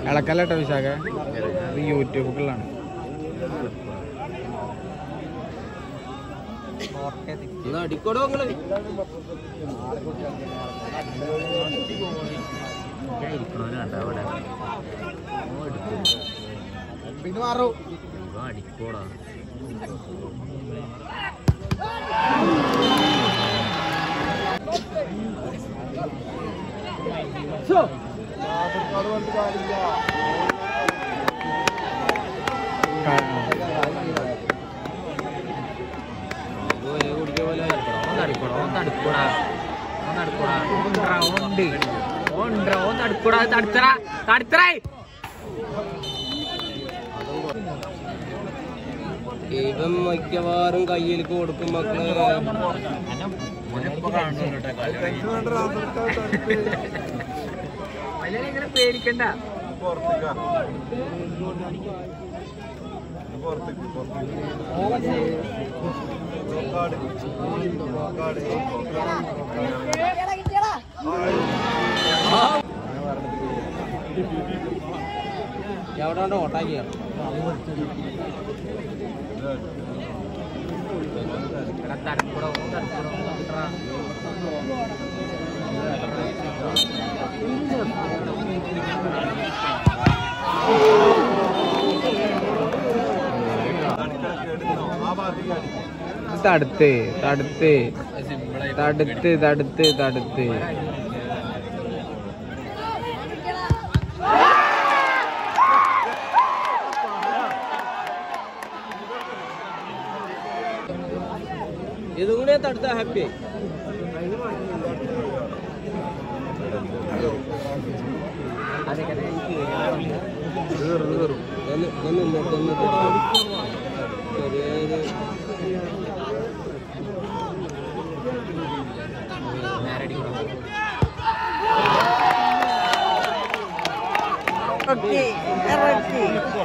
ഇളക്കല്ലേട്ടോ വിശാഖ ഇത് യൂട്യൂബുകളിലാണ് അടിക്കോടോ നിങ്ങള് പിന്നെ മാറൂ അടിക്കോടാ കുടിക്കാൻ പോലെ തടുക്കോടാ ഓൻ തടുക്കോടാ ഓൻ തടുക്കോടാ ഓണ്ടാ ഓണ്ട് ഓണ്ടാ ഓൻ തടുക്കോടാ തടുത്തറ തടുത്തറേ ഇവൻ മിക്കവാറും കയ്യിലേക്ക് കൊടുക്കും മക്കള് ഇങ്ങനെ പേടിക്കണ്ട എവിടെ ഓട്ടാക്കിയ തരക്കൂടോ തരക്കൂടോ തടുത്ത് തടുത്ത് തടുത്ത് തടുത്ത് തടുത്ത് ഇതും കൂടെ തടുത്ത ഹാപ്പി ചെറിയൊരു ഇറക്കി ഇറക്കി